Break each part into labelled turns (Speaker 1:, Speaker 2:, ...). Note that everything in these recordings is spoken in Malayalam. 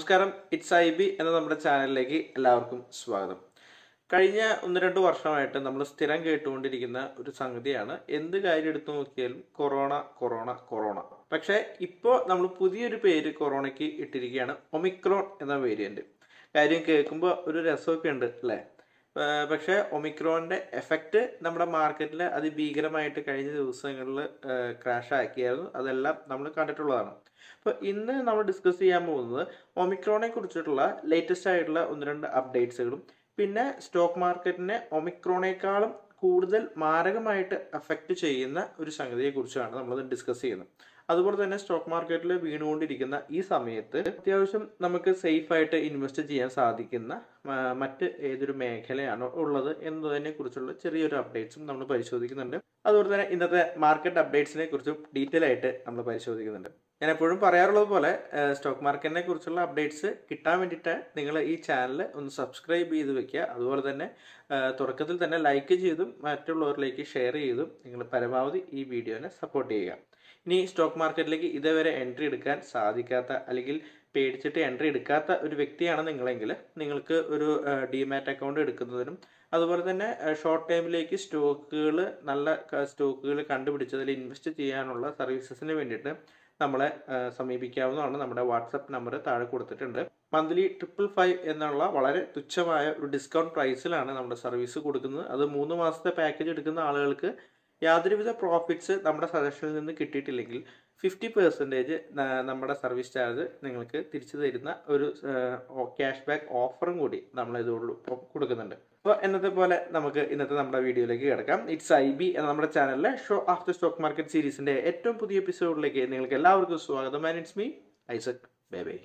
Speaker 1: നമസ്കാരം ഇറ്റ്സ് ഐ ബി എന്ന നമ്മുടെ ചാനലിലേക്ക് എല്ലാവർക്കും സ്വാഗതം കഴിഞ്ഞ ഒന്ന് രണ്ട് വർഷമായിട്ട് നമ്മൾ സ്ഥിരം കേട്ടുകൊണ്ടിരിക്കുന്ന ഒരു സംഗതിയാണ് എന്ത് കാര്യം എടുത്തു നോക്കിയാലും കൊറോണ കൊറോണ കൊറോണ പക്ഷേ ഇപ്പോൾ നമ്മൾ പുതിയൊരു പേര് കൊറോണയ്ക്ക് ഇട്ടിരിക്കുകയാണ് ഒമിക്രോൺ എന്ന വേരിയന്റ് കാര്യം കേൾക്കുമ്പോൾ ഒരു രസമൊക്കെ ഉണ്ട് അല്ലേ ഏർ പക്ഷേ ഒമിക്രോണിന്റെ എഫക്റ്റ് നമ്മുടെ മാർക്കറ്റിൽ അതിഭീകരമായിട്ട് കഴിഞ്ഞ ദിവസങ്ങളിൽ ക്രാഷ് ആക്കിയായിരുന്നു അതെല്ലാം നമ്മൾ കണ്ടിട്ടുള്ളതാണ് അപ്പോൾ ഇന്ന് നമ്മൾ ഡിസ്കസ് ചെയ്യാൻ പോകുന്നത് ഒമിക്രോണെ കുറിച്ചിട്ടുള്ള ലേറ്റസ്റ്റ് ആയിട്ടുള്ള ഒന്ന് രണ്ട് അപ്ഡേറ്റ്സുകളും പിന്നെ സ്റ്റോക്ക് മാർക്കറ്റിനെ ഒമിക്രോണേക്കാളും കൂടുതൽ മാരകമായിട്ട് അഫക്റ്റ് ചെയ്യുന്ന ഒരു സംഗതിയെ കുറിച്ചാണ് നമ്മൾ ഡിസ്കസ് ചെയ്യുന്നത് അതുപോലെ തന്നെ സ്റ്റോക്ക് മാർക്കറ്റിൽ വീണുകൊണ്ടിരിക്കുന്ന ഈ സമയത്ത് അത്യാവശ്യം നമുക്ക് സേഫ് ആയിട്ട് ഇൻവെസ്റ്റ് ചെയ്യാൻ സാധിക്കുന്ന ആ, മറ്റ് ഏതൊരു മേഖലയാണോ ഉള്ളത് എന്നതിനെ കുറിച്ചുള്ള ചെറിയൊരു അപ്ഡേറ്റ്സും നമ്മൾ പരിശോധിക്കുന്നുണ്ട് അതുപോലെ തന്നെ ഇന്നത്തെ മാർക്കറ്റ് അപ്ഡേറ്റ്സിനെ കുറിച്ചും ഡീറ്റെയിൽ ആയിട്ട് നമ്മൾ പരിശോധിക്കുന്നുണ്ട് ഞാൻ എപ്പോഴും പറയാറുള്ളത് പോലെ സ്റ്റോക്ക് മാർക്കറ്റിനെ കുറിച്ചുള്ള അപ്ഡേറ്റ്സ് കിട്ടാൻ വേണ്ടിയിട്ട് നിങ്ങൾ ഈ ചാനൽ ഒന്ന് സബ്സ്ക്രൈബ് ചെയ്ത് വെക്കുക അതുപോലെ തന്നെ ആ, തുടക്കത്തിൽ തന്നെ ലൈക്ക് ചെയ്തും മറ്റുള്ളവരിലേക്ക് ഷെയർ ചെയ്തും നിങ്ങൾ പരമാവധി ഈ വീഡിയോനെ സപ്പോർട്ട് ചെയ്യുക ഇനി സ്റ്റോക്ക് മാർക്കറ്റിലേക്ക് ഇതേവരെ എൻട്രി എടുക്കാൻ സാധിക്കാത്ത അല്ലെങ്കിൽ പേടിച്ചിട്ട് എൻട്രി എടുക്കാത്ത ഒരു വ്യക്തിയാണ് നിങ്ങളെങ്കിൽ നിങ്ങൾക്ക് ഒരു ഡിമാറ്റ് അക്കൗണ്ട് എടുക്കുന്നതിനും അതുപോലെ തന്നെ ഷോർട്ട് ടൈമിലേക്ക് സ്റ്റോക്കുകൾ നല്ല സ്റ്റോക്കുകൾ കണ്ടുപിടിച്ചതിൽ ഇൻവെസ്റ്റ് ചെയ്യാനുള്ള സർവീസസിന് വേണ്ടിയിട്ട് നമ്മളെ ആ, സമീപിക്കാവുന്നതാണ് നമ്മുടെ വാട്സപ്പ് നമ്പർ താഴെ കൊടുത്തിട്ടുണ്ട് മന്ത്ലി ട്രിപ്പിൾ ഫൈവ് എന്നുള്ള വളരെ തുച്ഛമായ ഒരു ഡിസ്കൗണ്ട് പ്രൈസിലാണ് നമ്മുടെ സർവീസ് കൊടുക്കുന്നത് അത് മൂന്ന് മാസത്തെ പാക്കേജ് എടുക്കുന്ന ആളുകൾക്ക് യാതൊരുവിധ പ്രോഫിറ്റ്സ് നമ്മുടെ സജഷനിൽ നിന്ന് കിട്ടിയിട്ടില്ലെങ്കിൽ ഫിഫ്റ്റി പെർസെൻറ്റേജ് നമ്മുടെ സർവീസ് ചാർജ് നിങ്ങൾക്ക് തിരിച്ചു തരുന്ന ഒരു ക്യാഷ് ബാക്ക് ഓഫറും കൂടി നമ്മൾ ഇതോടൊപ്പം കൊടുക്കുന്നുണ്ട് അപ്പോൾ എന്നത്തെ പോലെ നമുക്ക് ഇന്നത്തെ നമ്മുടെ വീഡിയോയിലേക്ക് കിടക്കാം ഇറ്റ്സ് ഐ ബി എന്ന നമ്മുടെ ചാനലിലെ ഷോ ആഫ്റ്റർ സ്റ്റോക്ക് മാർക്കറ്റ് സീരീസിന്റെ ഏറ്റവും പുതിയ എപ്പിസോഡിലേക്ക് നിങ്ങൾക്ക് എല്ലാവർക്കും സ്വാഗതം ആൻഡ് ഇറ്റ്സ് മീ ഐസക് ബേബേ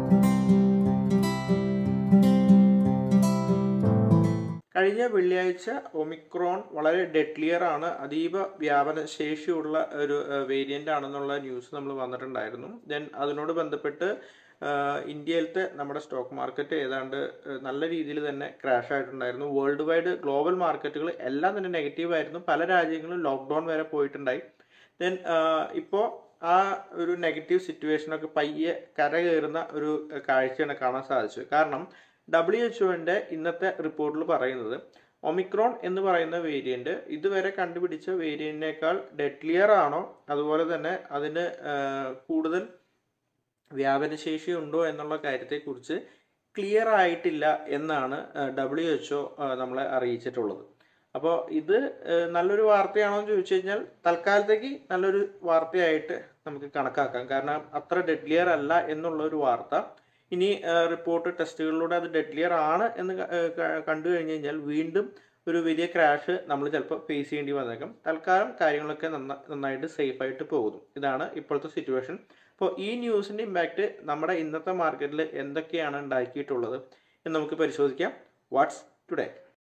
Speaker 1: കഴിഞ്ഞ വെള്ളിയാഴ്ച ഒമിക്രോൺ വളരെ ഡെഡ്ലിയർ ആണ് അതീവ വ്യാപന ശേഷിയുള്ള ഒരു വേരിയന്റ് ആണെന്നുള്ള ന്യൂസ് നമ്മൾ വന്നിട്ടുണ്ടായിരുന്നു ദെൻ അതിനോട് ബന്ധപ്പെട്ട് ആ, ഇന്ത്യയിലത്തെ നമ്മുടെ സ്റ്റോക്ക് മാർക്കറ്റ് ഏതാണ്ട് ആ, നല്ല രീതിയിൽ തന്നെ ക്രാഷ് ആയിട്ടുണ്ടായിരുന്നു വേൾഡ് വൈഡ് ഗ്ലോബൽ മാർക്കറ്റുകൾ എല്ലാം തന്നെ നെഗറ്റീവ് ആയിരുന്നു പല രാജ്യങ്ങളും ലോക്ക്ഡൗൺ വരെ പോയിട്ടുണ്ടായി ദെൻ ഇപ്പോൾ ആ ഒരു നെഗറ്റീവ് സിറ്റുവേഷനൊക്കെ പയ്യെ കരകയറുന്ന ഒരു കാഴ്ചയാണ് കാണാൻ സാധിച്ചത് കാരണം ഡബ്ല്യു എച്ച് ഒന്റെ ഇന്നത്തെ റിപ്പോർട്ടിൽ പറയുന്നത് ഒമിക്രോൺ എന്ന് പറയുന്ന വേരിയന്റ് ഇതുവരെ കണ്ടുപിടിച്ച വേരിയന്റിനേക്കാൾ ഡെഡ്ലിയർ ആണോ അതുപോലെ തന്നെ അതിന് ആ, കൂടുതൽ വ്യാപനശേഷി ഉണ്ടോ എന്നുള്ള കാര്യത്തെക്കുറിച്ച് ക്ലിയർ ആയിട്ടില്ല എന്നാണ് ഡബ്ല്യു എച്ച് ഒ നമ്മളെ അറിയിച്ചിട്ടുള്ളത് അപ്പോൾ ഇത് ആ, നല്ലൊരു വാർത്തയാണോ എന്ന് ചോദിച്ചു കഴിഞ്ഞാൽ തൽക്കാലത്തേക്ക് നല്ലൊരു വാർത്തയായിട്ട് നമുക്ക് കണക്കാക്കാം കാരണം അത്ര ഡെഡ്ലിയർ അല്ല എന്നുള്ള ഒരു വാർത്ത ഇനി റിപ്പോർട്ട് ടെസ്റ്റുകളിലൂടെ അത് ഡെഡ്ലിയർ ആണ് എന്ന് ക- ഏഹ് ക- കണ്ടു കഴിഞ്ഞ് കഴിഞ്ഞാൽ വീണ്ടും ഒരു വലിയ ക്രാഷ് നമ്മൾ ചിലപ്പോൾ ഫേസ് ചെയ്യേണ്ടി വന്നേക്കാം തൽക്കാലം കാര്യങ്ങളൊക്കെ നന്ന- നന്നായിട്ട് സേഫ് ആയിട്ട് പോകുന്നു ഇതാണ് ഇപ്പോഴത്തെ സിറ്റുവേഷൻ അപ്പോൾ ഈ ന്യൂസിന്റെ ഇമ്പാക്റ്റ് നമ്മുടെ ഇന്നത്തെ മാർക്കറ്റിൽ എന്തൊക്കെയാണ് ഉണ്ടാക്കിയിട്ടുള്ളത് എന്ന് നമുക്ക് പരിശോധിക്കാം വാട്സ് ടുഡേ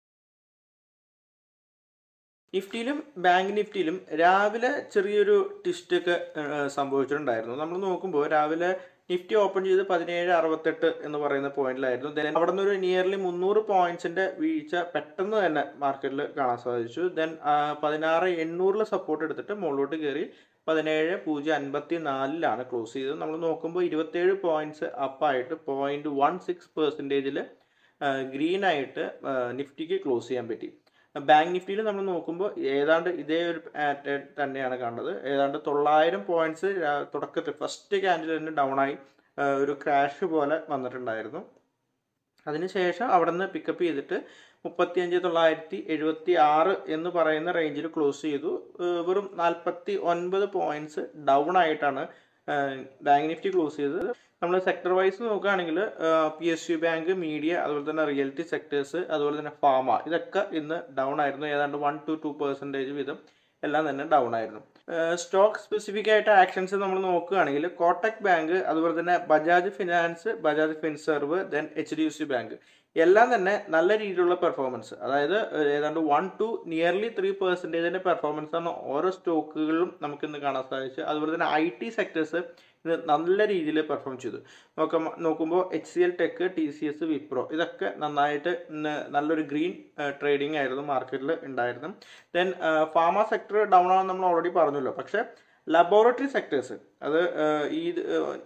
Speaker 1: നിഫ്റ്റിയിലും ബാങ്ക് നിഫ്റ്റിയിലും രാവിലെ ചെറിയൊരു ട്വിസ്റ്റ് ഒക്കെ ഏഹ്, സംഭവിച്ചിട്ടുണ്ടായിരുന്നു നമ്മൾ നോക്കുമ്പോൾ രാവിലെ നിഫ്റ്റി ഓപ്പൺ ചെയ്ത് പതിനേഴ് അറുപത്തെട്ട് എന്ന് പറയുന്ന പോയിന്റിലായിരുന്നു ദെൻ അവിടെ നിന്ന് ഒരു നിയർലി മുന്നൂറ് പോയിന്റ്സിന്റെ വീഴ്ച പെട്ടെന്ന് തന്നെ മാർക്കറ്റിൽ കാണാൻ സാധിച്ചു ദെൻ പതിനാറ് എണ്ണൂറിൽ സപ്പോർട്ട് എടുത്തിട്ട് മുകളിലോട്ട് കയറി പതിനേഴ് പൂജ്യം അൻപത്തി നാലിലാണ് ക്ലോസ് ചെയ്തത് നമ്മൾ നോക്കുമ്പോൾ ഇരുപത്തേഴ് പോയിന്റ്സ് അപ്പായിട്ട് പോയിന്റ് വൺ സിക്സ് പെർസെൻറ്റേജിൽ ഗ്രീൻ ആയിട്ട് ആ, നിഫ്റ്റിക്ക് ക്ലോസ് ചെയ്യാൻ പറ്റി ബാങ്ക് നിഫ്റ്റിയിൽ നമ്മൾ നോക്കുമ്പോൾ ഏതാണ്ട് ഇതേ ഒരു പാറ്റേൺ തന്നെയാണ് കണ്ടത് ഏതാണ്ട് തൊള്ളായിരം പോയിന്റ്സ് തുടക്കത്തിൽ ഫസ്റ്റ് ക്യാൻഡിൽ തന്നെ ഡൗൺ ആയി ആ, ഒരു ക്രാഷ് പോലെ വന്നിട്ടുണ്ടായിരുന്നു അതിനുശേഷം അവിടെ നിന്ന് പിക്കപ്പ് ചെയ്തിട്ട് മുപ്പത്തിയഞ്ച് തൊള്ളായിരത്തി എഴുപത്തി ആറ് എന്ന് പറയുന്ന റേഞ്ചിൽ ക്ലോസ് ചെയ്തു ഏഹ് വെറും നാൽപ്പത്തി ഒൻപത് പോയിന്റ്സ് ഡൗൺ ആയിട്ടാണ് ബാങ്ക് നിഫ്റ്റി ക്ലോസ് ചെയ്തത് നമ്മൾ സെക്ടർ വൈസ് നോക്കുകയാണെങ്കിൽ P S U bank media അതുപോലെ തന്നെ റിയൽറ്റി സെക്ടേഴ്സ് അതുപോലെ തന്നെ ഫാമ ഇതൊക്കെ ഇന്ന് ഡൗൺ ആയിരുന്നു ഏതാണ്ട് വൺ ടു ടു പെർസെൻറ്റേജ് വീതം എല്ലാം തന്നെ ഡൗൺ ആയിരുന്നു സ്റ്റോക്ക് സ്പെസിഫിക് ആയിട്ട് ആക്ഷൻസ് നമ്മൾ നോക്കുകയാണെങ്കിൽ കോട്ടക് ബാങ്ക് അതുപോലെ തന്നെ Bajaj finance Bajaj Finserv then H D F C bank എല്ലാം തന്നെ നല്ല രീതിയിലുള്ള പെർഫോമൻസ് അതായത് ഏഹ്, ഏതാണ്ട് വൺ ടു നിയർലി ത്രീ പെർസെൻറ്റേജിന്റെ പെർഫോമൻസ് ആണ് ഓരോ സ്റ്റോക്കുകളിലും നമുക്ക് ഇന്ന് കാണാൻ സാധിച്ചു അതുപോലെ തന്നെ ഐ ടി സെക്ടേഴ്സ് ഇന്ന് നല്ല രീതിയിൽ പെർഫോം ചെയ്തു നോക്കാം നോക്കുമ്പോൾ H C L tech T C S Wipro ഇതൊക്കെ നന്നായിട്ട് ഇന്ന് നല്ലൊരു ഗ്രീൻ ട്രേഡിംഗ് ആയിരുന്നു മാർക്കറ്റിൽ ഉണ്ടായിരുന്നു ദെൻ ഫാമ സെക്ടർ ഡൗൺ ആണെന്ന് നമ്മൾ ഓൾറെഡി പറഞ്ഞല്ലോ പക്ഷേ ലബോറട്ടറി സെക്ടേഴ്സ് അത് ഏഹ്, ഈ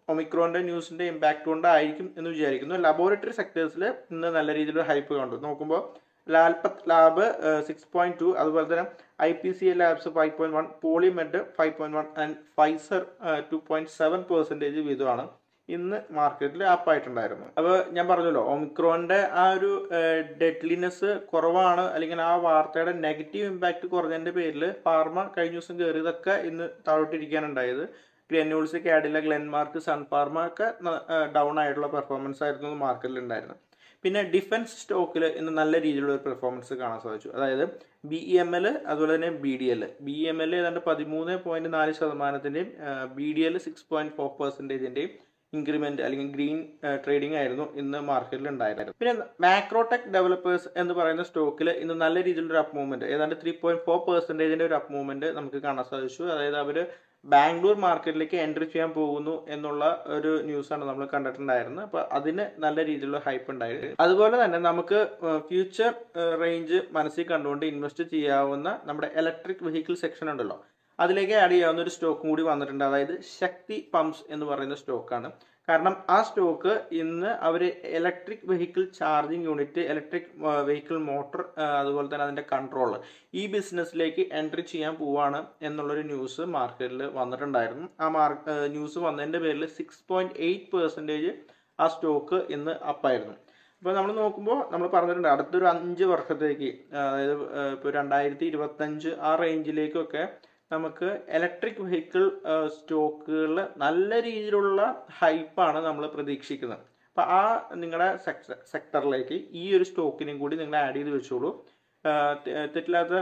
Speaker 1: ഒമിക്രോന്റെ ന്യൂസിന്റെ ഇമ്പാക്ട് കൊണ്ടായിരിക്കും എന്ന് വിചാരിക്കുന്നു ലബോറട്ടറി സെക്ടേഴ്സിൽ ഇന്ന് നല്ല രീതിയിലുള്ള ഹൈപ്പ് കണ്ടു നോക്കുമ്പോൾ Lalpath lab six point two അതുപോലെ തന്നെ I P C L labs five point one Polymed five point one and Pfizer two point seven percentage വീതമാണ് ഇന്ന് മാർക്കറ്റിൽ ആപ്പായിട്ടുണ്ടായിരുന്നു അപ്പോൾ ഞാൻ പറഞ്ഞല്ലോ ഒമിക്രോന്റെ ആ ഒരു ഡെഡ്ലിനെസ് കുറവാണ് അല്ലെങ്കിൽ ആ വാർത്തയുടെ നെഗറ്റീവ് ഇമ്പാക്ട് കുറഞ്ഞതിന്റെ പേരിൽ ഫാർമ കഴിഞ്ഞ ദിവസം കയറിയതൊക്കെ ഇന്ന് താഴോട്ടിരിക്കാനുണ്ടായത് ഗ്രെന്യൂൾസ് കാഡില ഗ്ലെൻമാർക്ക് സൺ ഫാർമ ഒക്കെ ഡൗൺ ആയിട്ടുള്ള പെർഫോമൻസ് ആയിരുന്നു മാർക്കറ്റിൽ ഉണ്ടായിരുന്നത് പിന്നെ ഡിഫൻസ് സ്റ്റോക്കിൽ ഇന്ന് നല്ല രീതിയിലുള്ള ഒരു പെർഫോമൻസ് കാണാൻ സാധിച്ചു അതായത് ബി ഇ എം എൽ അതുപോലെ തന്നെ B D L B M L ഏതാണ്ട് പതിമൂന്ന് പോയിന്റ് നാല് ശതമാനത്തിൻ്റെയും B D L six point four പെർസെൻറ്റേജിൻ്റെയും ഇൻക്രിമെന്റ് അല്ലെങ്കിൽ ഗ്രീൻ ട്രേഡിംഗ് ആയിരുന്നു ഇന്ന് മാർക്കറ്റിൽ ഉണ്ടായിരുന്നത് പിന്നെ മാക്രോടെക് ഡെവലപ്പേഴ്സ് എന്ന് പറയുന്ന സ്റ്റോക്കിൽ ഇന്ന് നല്ല രീതിയിലുള്ള അപ്പ് മൂവ്മെന്റ് ഏതാണ്ട് ത്രീ പോയിന്റ് ഫോർ പെർസെൻറ്റേജിന്റെ ഒരു അപ്പ് മൂവ്മെന്റ് നമുക്ക് കാണാൻ സാധിച്ചു അതായത് അവർ ബാംഗ്ലൂർ മാർക്കറ്റിലേക്ക് എൻട്രി ചെയ്യാൻ പോകുന്നു എന്നുള്ള ഒരു ന്യൂസാണ് നമ്മൾ കണ്ടിട്ടുണ്ടായിരുന്നത് അപ്പൊ അതിന് നല്ല രീതിയിലുള്ള ഹൈപ്പ് ഉണ്ടായിരുന്നു അതുപോലെ തന്നെ നമുക്ക് ഫ്യൂച്ചർ റേഞ്ച് മനസ്സിൽ കണ്ടുകൊണ്ട് ഇൻവെസ്റ്റ് ചെയ്യാവുന്ന നമ്മുടെ ഇലക്ട്രിക് വെഹിക്കിൾ സെക്ഷൻ ഉണ്ടല്ലോ അതിലേക്ക് ആഡ് ചെയ്യാവുന്ന ഒരു സ്റ്റോക്കും കൂടി വന്നിട്ടുണ്ട് അതായത് ശക്തി പമ്പ്സ് എന്ന് പറയുന്ന സ്റ്റോക്കാണ് കാരണം ആ സ്റ്റോക്ക് ഇന്ന് അവർ electric vehicle charging unit electric vehicle motor അതുപോലെ തന്നെ അതിന്റെ കൺട്രോൾ ഈ ബിസിനസ്സിലേക്ക് എൻട്രി ചെയ്യാൻ പോവാണ് എന്നുള്ളൊരു ന്യൂസ് മാർക്കറ്റിൽ വന്നിട്ടുണ്ടായിരുന്നു ആ മാർക്ക് ന്യൂസ് വന്നതിന്റെ പേരിൽ സിക്സ് പോയിന്റ് എയ്റ്റ് പെർസെൻറ്റേജ് ആ സ്റ്റോക്ക് ഇന്ന് അപ്പായിരുന്നു അപ്പോൾ നമ്മൾ നോക്കുമ്പോൾ നമ്മൾ പറഞ്ഞിട്ടുണ്ട് അടുത്തൊരു അഞ്ച് വർഷത്തേക്ക് അതായത് ഇപ്പോൾ രണ്ടായിരത്തി ഇരുപത്തഞ്ച് ആ റേഞ്ചിലേക്കൊക്കെ നമുക്ക് ഇലക്ട്രിക് വെഹിക്കിൾ സ്റ്റോക്കുകളിൽ നല്ല രീതിയിലുള്ള ഹൈപ്പാണ് നമ്മൾ പ്രതീക്ഷിക്കുന്നത് അപ്പം ആ നിങ്ങളുടെ സെക്ടർ സെക്ടറിലേക്ക് ഈ ഒരു സ്റ്റോക്കിനെയും കൂടി നിങ്ങൾ ആഡ് ചെയ്ത് വെച്ചോളൂ തെറ്റില്ലാത്ത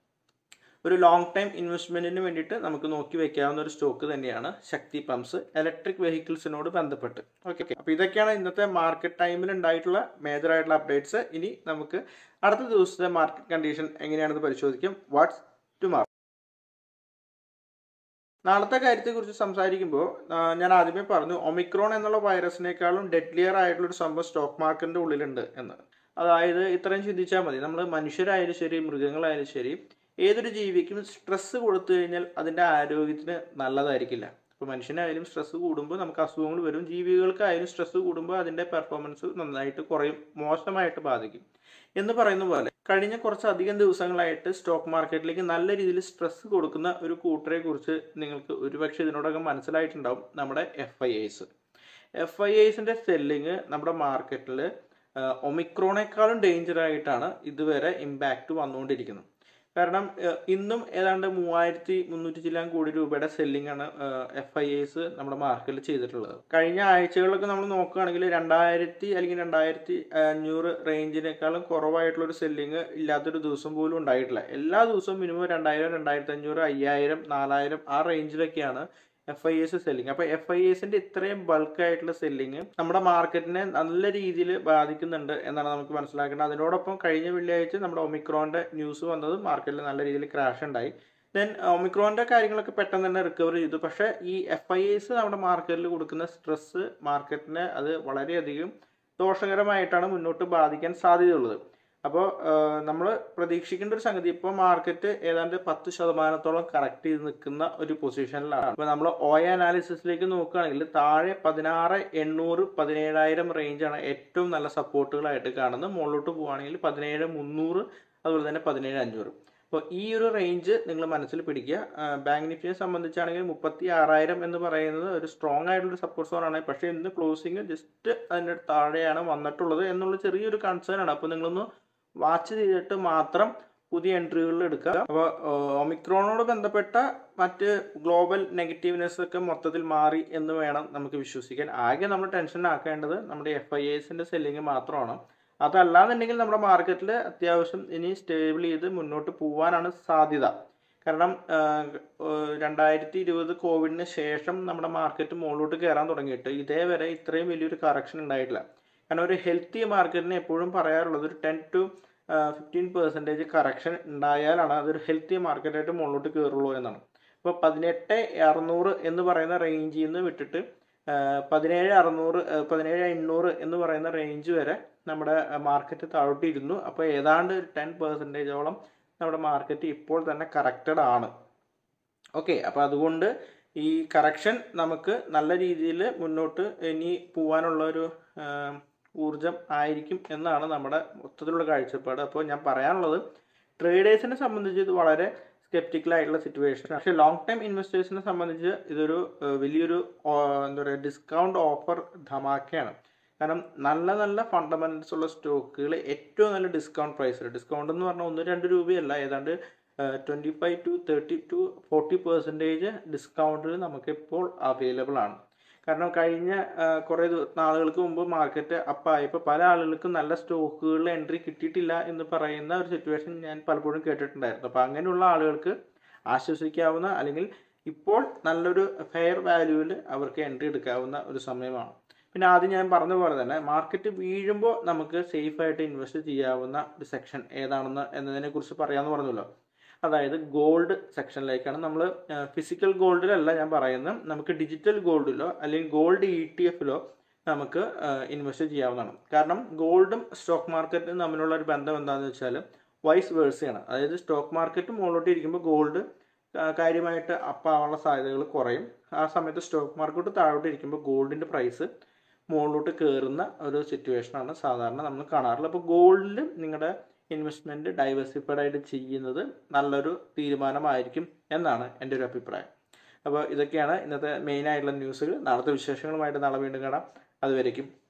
Speaker 1: ഒരു ലോങ് ടൈം ഇൻവെസ്റ്റ്മെന്റിന് വേണ്ടിയിട്ട് നമുക്ക് നോക്കി വെക്കാവുന്ന ഒരു സ്റ്റോക്ക് തന്നെയാണ് ശക്തി പമ്പ്സ് ഇലക്ട്രിക് വെഹിക്കിൾസിനോട് ബന്ധപ്പെട്ട് ഓക്കെ അപ്പോൾ ഇതൊക്കെയാണ് ഇന്നത്തെ മാർക്കറ്റ് ടൈമിൽ ഉണ്ടായിട്ടുള്ള മേജർ ആയിട്ടുള്ള അപ്ഡേറ്റ്സ് ഇനി നമുക്ക് അടുത്ത ദിവസത്തെ മാർക്കറ്റ് കണ്ടീഷൻ എങ്ങനെയാണെന്ന് പരിശോധിക്കും വാട്സ് ടു മാർക്ക് നാളത്തെ കാര്യത്തെക്കുറിച്ച് സംസാരിക്കുമ്പോൾ ഞാൻ ആദ്യമേ പറഞ്ഞു ഒമിക്രോൺ എന്നുള്ള വൈറസിനേക്കാളും ഡെഡ്ലിയർ ആയിട്ടുള്ള ഒരു സംഭവം സ്റ്റോക്ക് മാർക്കറ്റിന്റെ ഉള്ളിലുണ്ട് എന്ന് അതായത് ഇത്രയും ചിന്തിച്ചാൽ മതി നമ്മൾ മനുഷ്യരായാലും ശരി മൃഗങ്ങളായാലും ശരി ഏതൊരു ജീവിക്കും സ്ട്രെസ് കൊടുത്തു കഴിഞ്ഞാൽ അതിൻ്റെ ആരോഗ്യത്തിന് നല്ലതായിരിക്കില്ല ഇപ്പോൾ മനുഷ്യനായാലും സ്ട്രെസ് കൂടുമ്പോൾ നമുക്ക് അസുഖങ്ങൾ വരും ജീവികൾക്കായാലും സ്ട്രെസ് കൂടുമ്പോൾ അതിൻ്റെ പെർഫോമൻസ് നന്നായിട്ട് കുറയും മോശമായിട്ട് ബാധിക്കും എന്ന് പറയുന്ന പോലെ കഴിഞ്ഞ കുറച്ചധികം ദിവസങ്ങളായിട്ട് സ്റ്റോക്ക് മാർക്കറ്റിലേക്ക് നല്ല രീതിയിൽ സ്ട്രെസ് കൊടുക്കുന്ന ഒരു കൂട്ടരെ കുറിച്ച് നിങ്ങൾക്ക് ഒരുപക്ഷെ ഇതിനോടകം മനസ്സിലായിട്ടുണ്ടാവും നമ്മുടെ F I Is F I ഐസിന്റെ സെല്ലിങ് നമ്മുടെ മാർക്കറ്റിൽ ഒമിക്രോണേക്കാളും ഡേഞ്ചർ ആയിട്ടാണ് ഇതുവരെ ഇമ്പാക്റ്റ് വന്നുകൊണ്ടിരിക്കുന്നത് കാരണം ഇന്നും ഏതാണ്ട് മൂവായിരത്തി മുന്നൂറ്റി ചില്ലാൻ കോടി രൂപയുടെ സെല്ലിംഗ് ആണ് എഫ് ഐ എസ് നമ്മുടെ മാർക്കറ്റിൽ ചെയ്തിട്ടുള്ളത് കഴിഞ്ഞ ആഴ്ചകളിലൊക്കെ നമ്മൾ നോക്കുകയാണെങ്കിൽ രണ്ടായിരത്തി അല്ലെങ്കിൽ രണ്ടായിരത്തി അഞ്ഞൂറ് റേഞ്ചിനേക്കാളും കുറവായിട്ടുള്ള ഒരു സെല്ലിംഗ് ഇല്ലാത്തൊരു ദിവസം പോലും ഉണ്ടായിട്ടില്ല എല്ലാ ദിവസവും മിനിമം രണ്ടായിരം രണ്ടായിരത്തി അഞ്ഞൂറ് അയ്യായിരം നാലായിരം ആ റേഞ്ചിലൊക്കെയാണ് എഫ് ഐ എസ് സെല്ലിംഗ് അപ്പൊ എഫ് ഐ എസിന്റെ ഇത്രയും ബൾക്ക് ആയിട്ടുള്ള സെല്ലിംഗ് നമ്മുടെ മാർക്കറ്റിനെ നല്ല രീതിയിൽ ബാധിക്കുന്നുണ്ട് എന്നാണ് നമുക്ക് മനസ്സിലാക്കേണ്ടത് അതിനോടൊപ്പം കഴിഞ്ഞ വെള്ളിയാഴ്ച നമ്മുടെ ഒമിക്രോന്റെ ന്യൂസ് വന്നത് മാർക്കറ്റിൽ നല്ല രീതിയിൽ ക്രാഷ് ഉണ്ടായി ദെൻ ഒമിക്രോന്റെ കാര്യങ്ങളൊക്കെ പെട്ടെന്ന് തന്നെ റിക്കവർ ചെയ്തു പക്ഷേ ഈ എഫ് ഐ എസ് നമ്മുടെ മാർക്കറ്റിൽ കൊടുക്കുന്ന സ്ട്രെസ് മാർക്കറ്റിനെ അത് വളരെയധികം ദോഷകരമായിട്ടാണ് മുന്നോട്ട് ബാധിക്കാൻ സാധ്യതയുള്ളത് അപ്പോൾ നമ്മൾ പ്രതീക്ഷിക്കേണ്ട ഒരു സംഗതി ഇപ്പോൾ മാർക്കറ്റ് ഏതാണ്ട് പത്ത് ശതമാനത്തോളം കറക്റ്റ് ചെയ്ത് നിൽക്കുന്ന ഒരു പൊസിഷനിലാണ് അപ്പോൾ നമ്മൾ ഒ അനാലിസിസിലേക്ക് നോക്കുകയാണെങ്കിൽ താഴെ പതിനാറ് എണ്ണൂറ് പതിനേഴായിരം റേഞ്ചാണ് ഏറ്റവും നല്ല സപ്പോർട്ടുകളായിട്ട് കാണുന്നത് മുകളിലോട്ട് പോവുകയാണെങ്കിൽ പതിനേഴ് മുന്നൂറ് അതുപോലെ തന്നെ പതിനേഴ് അഞ്ഞൂറ് അപ്പോൾ ഈ ഒരു റേഞ്ച് നിങ്ങൾ മനസ്സിൽ പിടിക്കുക ബാങ്ക് നിഫ്റ്റിയെ സംബന്ധിച്ചാണെങ്കിൽ മുപ്പത്തി ആറായിരം എന്ന് പറയുന്നത് ഒരു സ്ട്രോങ് ആയിട്ടുള്ള സപ്പോർട്ട് സോൺ ആണ് പക്ഷേ ഇന്ന് ക്ലോസിങ് ജസ്റ്റ് അതിൻ്റെ താഴെയാണ് വന്നിട്ടുള്ളത് എന്നുള്ള ചെറിയൊരു കൺസേൺ ആണ് അപ്പോൾ നിങ്ങളൊന്ന് വാച്ച് ചെയ്തിട്ട് മാത്രം പുതിയ എൻട്രികളിൽ എടുക്കുക അപ്പോൾ ഒമിക്രോണോട് ബന്ധപ്പെട്ട മറ്റ് ഗ്ലോബൽ നെഗറ്റീവ്നെസ് ഒക്കെ മൊത്തത്തിൽ മാറി എന്ന് വേണം നമുക്ക് വിശ്വസിക്കാൻ ആകെ നമ്മൾ ടെൻഷൻ ആക്കേണ്ടത് നമ്മുടെ എഫ് ഐ എസിന്റെ സെല്ലിങ് മാത്രമാണ് അതല്ലാന്നുണ്ടെങ്കിൽ നമ്മുടെ മാർക്കറ്റിൽ അത്യാവശ്യം ഇനി സ്റ്റേബിൾ ചെയ്ത് മുന്നോട്ട് പോകാനാണ് സാധ്യത കാരണം രണ്ടായിരത്തി ഇരുപത് കോവിഡിന് ശേഷം നമ്മുടെ മാർക്കറ്റ് മുകളിലോട്ട് കയറാൻ തുടങ്ങിയിട്ട് ഇതേവരെ ഇത്രയും വലിയൊരു കറക്ഷൻ ഉണ്ടായിട്ടില്ല കാരണം ഒരു ഹെൽത്തി മാർക്കറ്റിന് എപ്പോഴും പറയാറുള്ളത് ഒരു ten to fifteen percentage correction ഉണ്ടായാലാണ് അതൊരു ഹെൽത്തി മാർക്കറ്റായിട്ട് മുകളിലോട്ട് കയറുള്ളൂ എന്നാണ് ഇപ്പോൾ പതിനെട്ട് അറുന്നൂറ് എന്ന് പറയുന്ന റേഞ്ചിൽ നിന്ന് വിട്ടിട്ട് പതിനേഴ് അറുന്നൂറ് പതിനേഴ് എണ്ണൂറ് എന്ന് പറയുന്ന റേഞ്ച് വരെ നമ്മുടെ മാർക്കറ്റ് താഴോട്ടിരുന്നു അപ്പോൾ ഏതാണ്ട് ഒരു ടെൻ പെർസെൻറ്റേജോളം നമ്മുടെ മാർക്കറ്റ് ഇപ്പോൾ തന്നെ കറക്റ്റഡ് ആണ് ഓക്കെ അപ്പോൾ അതുകൊണ്ട് ഈ കറക്ഷൻ നമുക്ക് നല്ല രീതിയിൽ മുന്നോട്ട് ഇനി പോകാനുള്ള ഒരു ആ, ഊർജം ആയിരിക്കും എന്നാണ് നമ്മുടെ മൊത്തത്തിലുള്ള കാഴ്ചപ്പാട് അപ്പോൾ ഞാൻ പറയാനുള്ളത് ട്രേഡേഴ്സിനെ സംബന്ധിച്ച് ഇത് വളരെ സ്കെപ്റ്റിക്കൽ ആയിട്ടുള്ള സിറ്റുവേഷൻ പക്ഷേ ലോങ് ടൈം ഇൻവെസ്റ്റേഴ്സിനെ സംബന്ധിച്ച് ഇതൊരു ആ, വലിയൊരു ആ, എന്താ പറയുക ഡിസ്കൗണ്ട് ഓഫർ ധമാക്കയാണ് കാരണം നല്ല നല്ല ഫണ്ടമെന്റൽസ് ഉള്ള സ്റ്റോക്കുകൾ ഏറ്റവും നല്ല ഡിസ്കൗണ്ട് പ്രൈസിൽ ഡിസ്കൗണ്ട് എന്ന് പറഞ്ഞാൽ ഒന്ന് രണ്ട് രൂപയല്ല ഏതാണ്ട് twenty five to thirty to forty percentage ഡിസ്കൗണ്ടിൽ നമുക്കിപ്പോൾ അവൈലബിൾ ആണ് കാരണം കഴിഞ്ഞ ആ, കുറേ ദിവ- നാളുകൾക്ക് മുമ്പ് മാർക്കറ്റ് അപ്പായപ്പോൾ പല ആളുകൾക്കും നല്ല സ്റ്റോക്കുകളിൽ എൻട്രി കിട്ടിയിട്ടില്ല എന്ന് പറയുന്ന ഒരു സിറ്റുവേഷൻ ഞാൻ പലപ്പോഴും കേട്ടിട്ടുണ്ടായിരുന്നു അപ്പോൾ അങ്ങനെയുള്ള ആളുകൾക്ക് ആശ്വസിക്കാവുന്ന അല്ലെങ്കിൽ ഇപ്പോൾ നല്ലൊരു ഫെയർ വാല്യൂവിൽ അവർക്ക് എൻട്രി എടുക്കാവുന്ന ഒരു സമയമാണ് പിന്നെ ആദ്യം ഞാൻ പറഞ്ഞ പോലെ തന്നെ മാർക്കറ്റ് വീഴുമ്പോൾ നമുക്ക് സേഫ് ആയിട്ട് ഇൻവെസ്റ്റ് ചെയ്യാവുന്ന ഒരു സെക്ഷൻ ഏതാണെന്ന് എന്നതിനെ കുറിച്ച് പറയാമെന്ന് പറഞ്ഞല്ലോ അതായത് ഗോൾഡ് സെക്ഷനിലേക്കാണ് നമ്മൾ ഫിസിക്കൽ ഗോൾഡിലല്ല ഞാൻ പറയുന്നത് നമുക്ക് ഡിജിറ്റൽ ഗോൾഡിലോ അല്ലെങ്കിൽ ഗോൾഡ് ഇ ടി എഫിലോ നമുക്ക് ഇൻവെസ്റ്റ് ചെയ്യാവുന്നതാണ് കാരണം ഗോൾഡും സ്റ്റോക്ക് മാർക്കറ്റും തമ്മിലുള്ള ഒരു ബന്ധം എന്താണെന്ന് വെച്ചാൽ വൈസ് വേഴ്സയാണ് അതായത് സ്റ്റോക്ക് മാർക്കറ്റ് മുകളിലോട്ട് ഇരിക്കുമ്പോൾ ഗോൾഡ് കാര്യമായിട്ട് അപ്പാവാനുള്ള സാധ്യതകൾ കുറയും ആ സമയത്ത് സ്റ്റോക്ക് മാർക്കറ്റ് താഴോട്ട് ഇരിക്കുമ്പോൾ ഗോൾഡിൻ്റെ പ്രൈസ് മുകളിലോട്ട് കയറുന്ന ഒരു സിറ്റുവേഷനാണ് സാധാരണ നമ്മൾ കാണാറുള്ളത് അപ്പോൾ ഗോൾഡിൽ നിങ്ങളുടെ ഇൻവെസ്റ്റ്മെൻറ്റ് ഡൈവേഴ്സിഫൈഡ് ആയിട്ട് ചെയ്യുന്നത് നല്ലൊരു തീരുമാനമായിരിക്കും എന്നാണ് എൻ്റെ ഒരു അഭിപ്രായം അപ്പോൾ ഇതൊക്കെയാണ് ഇന്നത്തെ മെയിൻ ആയിട്ടുള്ള ന്യൂസുകൾ നാളത്തെ വിശേഷങ്ങളുമായിട്ട് നാളെ വീണ്ടും കാണാം അതുവരേക്കും